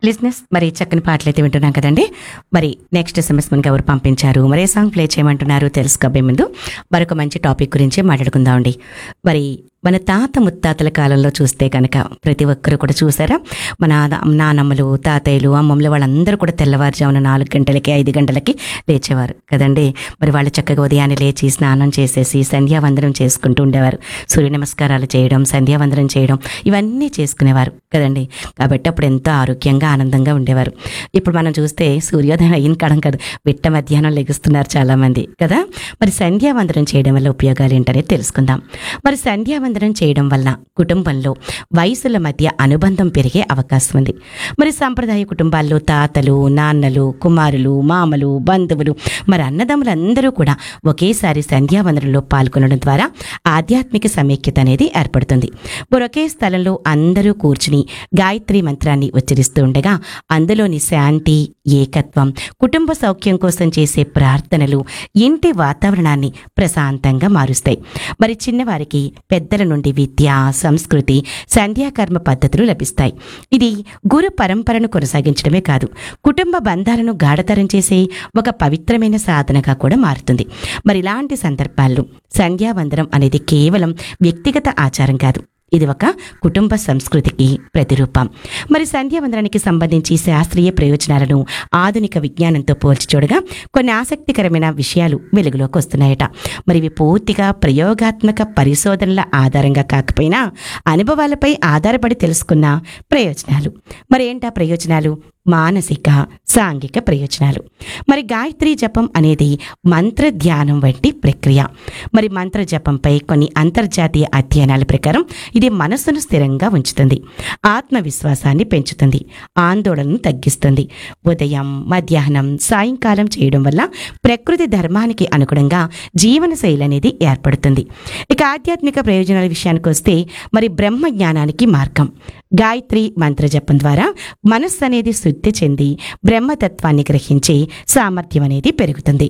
లిజినెస్ మరి చక్కని పాటలు అయితే వింటున్నాం కదండి మరి నెక్స్ట్ ఎస్ఎంఎస్ మనకి ఎవరు పంపించారు మరి ఏ సాంగ్ ప్లే చేయమంటున్నారు తెలుసుకోబోయే ముందు మరొక మంచి టాపిక్ గురించి మాట్లాడుకుందామండి మరి మన తాత ముత్తాతల కాలంలో చూస్తే కనుక ప్రతి ఒక్కరు కూడా చూసారా మన నాన్న- నానమ్మలు తాతయ్యలు అమ్మమ్మలు వాళ్ళందరూ కూడా తెల్లవారుజామున నాలుగు గంటలకి ఐదు గంటలకి లేచేవారు కదండి మరి వాళ్ళు చక్కగా ఉదయాన్నే లేచి స్నానం చేసేసి సంధ్యావందనం చేసుకుంటూ ఉండేవారు సూర్య నమస్కారాలు చేయడం సంధ్యావందనం చేయడం ఇవన్నీ చేసుకునేవారు కదండి కాబట్టి అప్పుడు ఎంతో ఆరోగ్యంగా ఆనందంగా ఉండేవారు ఇప్పుడు మనం చూస్తే సూర్యోదయం అయిన కాడం కాదు బిట్ట మధ్యాహ్నం లెగుస్తున్నారు చాలామంది కదా మరి సంధ్యావందనం చేయడం వల్ల ఉపయోగాలు ఏంటనేది తెలుసుకుందాం మరి సంధ్యావందనం చేయడం వల్ల కుటుంబంలో వయసుల మధ్య అనుబంధం పెరిగే అవకాశం ఉంది మరి సంప్రదాయ కుటుంబాల్లో తాతలు నాన్నలు కుమారులు మామలు బంధువులు మరి అన్నదమ్ములందరూ కూడా ఒకేసారి సంధ్యావందనంలో పాల్గొనడం ద్వారా ఆధ్యాత్మిక సమైక్యత అనేది ఏర్పడుతుంది మరి ఒకే స్థలంలో అందరూ కూర్చుని గాయత్రి మంత్రాన్ని ఉచ్చరిస్తూ ఉండగా అందులోని శాంతి ఏకత్వం కుటుంబ సౌఖ్యం కోసం చేసే ప్రార్థనలు ఇంటి వాతావరణాన్ని ప్రశాంతంగా మారుస్తాయి మరి చిన్నవారికి పెద్దల నుండి విద్య సంస్కృతి సంధ్యాకర్మ పద్ధతులు లభిస్తాయి ఇది గురు పరంపరను కొనసాగించడమే కాదు కుటుంబ బంధాలను గాఢతరం చేసే ఒక పవిత్రమైన సాధనగా కూడా మారుతుంది మరి ఇలాంటి సందర్భాల్లో సంధ్యావందనం అనేది కేవలం వ్యక్తిగత ఆచారం కాదు ఇది ఒక కుటుంబ సంస్కృతికి ప్రతిరూపం మరి సంధ్యావందనానికి సంబంధించి శాస్త్రీయ ప్రయోజనాలను ఆధునిక విజ్ఞానంతో పోల్చి చూడగా కొన్ని ఆసక్తికరమైన విషయాలు వెలుగులోకి వస్తున్నాయట మరి ఇవి పూర్తిగా ప్రయోగాత్మక పరిశోధనల ఆధారంగా కాకపోయినా అనుభవాలపై ఆధారపడి తెలుసుకున్న ప్రయోజనాలు మరి ఏంటా ప్రయోజనాలు మానసిక సాంఘిక ప్రయోజనాలు మరి గాయత్రి జపం అనేది మంత్ర ధ్యానం వంటి ప్రక్రియ మరి మంత్ర జపంపై కొన్ని అంతర్జాతీయ అధ్యయనాల ప్రకారం ఇది మనస్సును స్థిరంగా ఉంచుతుంది ఆత్మవిశ్వాసాన్ని పెంచుతుంది ఆందోళనను తగ్గిస్తుంది ఉదయం మధ్యాహ్నం సాయంకాలం చేయడం వల్ల ప్రకృతి ధర్మానికి అనుగుణంగా జీవనశైలి అనేది ఏర్పడుతుంది ఇక ఆధ్యాత్మిక ప్రయోజనాల విషయానికి వస్తే మరి బ్రహ్మ జ్ఞానానికి మార్గం గాయత్రి మంత్ర జపం ద్వారా మనస్సు అనేది శుద్ధి చెంది బ్రహ్మతత్వాన్ని గ్రహించే సామర్థ్యం అనేది పెరుగుతుంది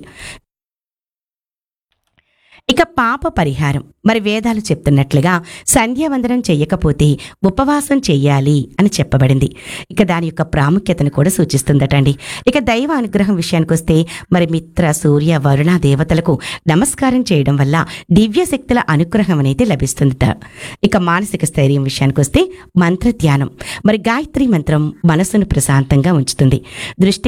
ఇక పాప పరిహారం మరి వేదాలు చెప్తున్నట్లుగా సంధ్యావందనం చేయకపోతే ఉపవాసం చెయ్యాలి అని చెప్పబడింది ఇక దాని యొక్క ప్రాముఖ్యతను కూడా సూచిస్తుందటండి ఇక దైవ అనుగ్రహం విషయానికి వస్తే మరి మిత్ర సూర్య వరుణ దేవతలకు నమస్కారం చేయడం వల్ల దివ్య శక్తుల అనుగ్రహం అనేది లభిస్తుందట ఇక మానసిక స్థైర్యం విషయానికి వస్తే మంత్ర ధ్యానం మరి గాయత్రి మంత్రం మనసును ప్రశాంతంగా ఉంచుతుంది దృష్టి